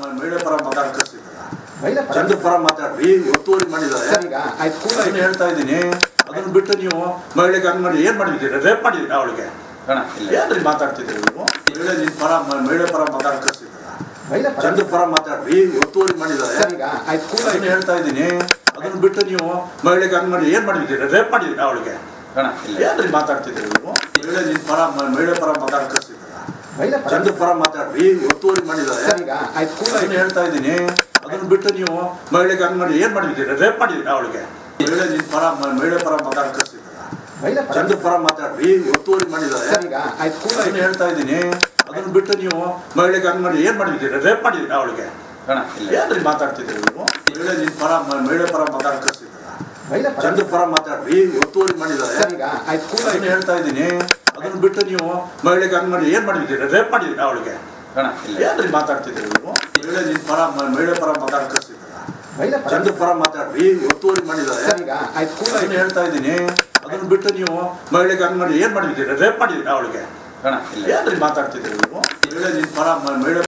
ಮಹಿಳೆ ಪರ ಮಾತಾಡ ಕಳಿಸಿದ್ರ ಮಹಿಳೆ ಪರ ಚಂದ್ರ ಪರ ಮಾತಾಡ್ರಿ ಒತ್ತುವರಿ ಮಾಡಿದ್ದಾರೆ ಸರ್ ಈಗ ಆಯ್ತು ಕೂಲ ಅದನ್ನ ಹೇಳ್ತಾ ಇದ್ದೀನಿ ಅದನ್ನ ಬಿಟ್ಟು ನೀವು ಮಹಿಳೆಗೆ ಹಂಗ್ ಮಾಡಿ ಏನ್ ಮಾಡಿದ್ದೀರಿ ರೇಪ್ ಮಾಡಿದ್ದೀರಿ ಅವಳಿಗೆ ಅಣ್ಣ ಇಲ್ಲ ಏನ್ರಿ ಮಾತಾಡ್ತಿದ್ದೀರಿ ನೀವು ಮಹಿಳೆ ನಿನ್ ಪರ ಮ- ಮಹಿಳೆ ಪರ ಮಾತಾಡ ಕಳಿಸಿದ್ರ ಮಹಿಳೆ ಪರ ಚಂದ್ರ ಪರ ಮಾತಾಡ್ರಿ ಒತ್ತುವರಿ ಮಾಡಿದ್ದಾರೆ ಸರ್ ಈಗ ಆಯ್ತು ಕೂಲ ಅದನ್ನ ಹೇಳ್ತಾ ಇದ್ದೀನಿ ಅದನ್ನ ಬಿಟ್ಟು ನೀವು ಮಹಿಳೆಗೆ ಹಂಗ್ ಮಾಡಿ ಏನ್ ಮಾಡಿದ್ದೀರಿ ರೇಪ್ ಮಾಡಿದ್ದೀರಿ ಅವಳಿಗೆ ಅಣ್ಣ ಇಲ್ಲ ಏನ್ರಿ ಮಾತಾಡ್ತಿದ್ದೀರಿ ನೀವು ಮಹಿಳೆ ನಿನ್ ಪರ ಮ- ಮಹಿಳೆ ಪರ ಮಾತಾಡ ಕಳಿಸಿದ್ರ ಮಹಿಳೆ ಪರ ಚಂದ್ರ ಪರ ಮಾತಾಡ್ರಿ ಒತ್ತುವರಿ ಮಾಡಿದ್ದಾರೆ ಸರ್ ಈಗ ಆಯ್ತು ಕೂಲ ಅದನ್ನ ಹೇಳ್ತಾ ಇದ್ದೀನಿ ಅದನ್ನ ಬಿಟ್ಟು ನೀವು ಮಹಿಳೆಗೆ ಹಂಗ್ ಮಾಡಿ ಏನ್ ಮಾಡಿದ್ದೀರಿ ರೇಪ್ ಮಾಡಿದ್ದೀರಿ ಅವಳಿಗೆ ಮಹಿಳೆ ನಿನ್ ಪರ ಮ- ಮಹಿಳೆ ಪರ ಮಾತಾಡ ಕಳಿಸಿದ್ರ ಮಹಿಳೆ ಪರ ಚಂದ್ರ ಪರ ಮಾತಾಡ್ರಿ ಒತ್ತುವರಿ ಮಾಡಿದ್ದಾರೆ ಸರ್ ಈಗ ಆಯ್ತು ಕೂಲ ಅದನ್ನ ಹೇಳ್ತಾ ಇದ್ದೀನಿ ಅದನ್ನ ಬಿಟ್ಟು ನೀವು ಮಹಿಳೆಗೆ ಹಂಗ್ ಮಾಡಿ ಏನ್ ಮಾಡಿದ್ದೀರಿ ರೇಪ್ ಮಾಡಿದ್ದೀರಿ ಅವಳಿಗೆ ಅಣ್ಣ ಇಲ್ಲ ಏನ್ರಿ ಮಾತಾಡ್ತಿದ್ದೀರಿ ನೀವು ಮಹಿಳೆ ನಿನ್ ಪರ ಮ- ಮಹಿಳೆ ಪರ ಮಾತಾಡ ಕಳಿಸಿದ್ರ ಮಹಿಳೆ ಪರ ಚಂದ್ರ ಪರ ಮಾತಾಡ್ರಿ ಒತ್ತುವರಿ ಮಾಡಿದ್ದಾರೆ ಸರ್ ಈಗ ಆಯ್ತು ಕೂಲ ಅದನ್ನ ಹೇಳ್ತಾ ಇದ್ದೀನಿ ಅದನ್ನ ಬಿಟ್ಟು ನೀವು ಮಹಿಳೆಗೆ ಹಂಗ್ ಮಾಡಿ ಏನ್ ಮಾಡಿದ್ದೀರಿ ರೇಪ್ ಮಾಡಿದ್ದೀರಿ ಅವಳಿಗೆ ಅಣ್ಣ ಇಲ್ಲ ಏನ್ರಿ ಮಾತಾಡ್ತಿದ್ದೀರಿ ನೀವು ಮಹಿಳೆ ನಿನ್ ಪರ ಮ- ಮಹಿಳೆ ಪರ ಮಾತಾಡ ಕಳಿಸಿದ್ರ ಮಹಿಳೆ ಪರ ಚಂದ್ರ ಪರ ಮಾತಾಡ್ರಿ ಒತ್ತುವರಿ ಮಾಡಿದ್ದಾರೆ ಸರ್ ಈಗ ಆಯ್ತು ಕೂಲ ಅದನ್ನ ಹೇಳ್ತಾ ಇದ್ದೀನಿ ಅದನ್ನ ಬಿಟ್ಟು ನೀವು ಮಹಿಳೆಗೆ ಹಂಗ್ ಮಾಡಿ ಏನ್ ಮಾಡಿದ್ದೀರಿ ರೇಪ್ ಮಾಡಿದ್ದೀರಿ ಅವಳಿಗೆ ಅಣ್ಣ ಇಲ್ಲ ಏನ್ರಿ ಮಾತಾಡ್ತಿದ್ದೀರಿ ನೀವು ಮಹಿಳೆ ನಿನ್ ಪರ ಮ- ಮಹಿಳೆ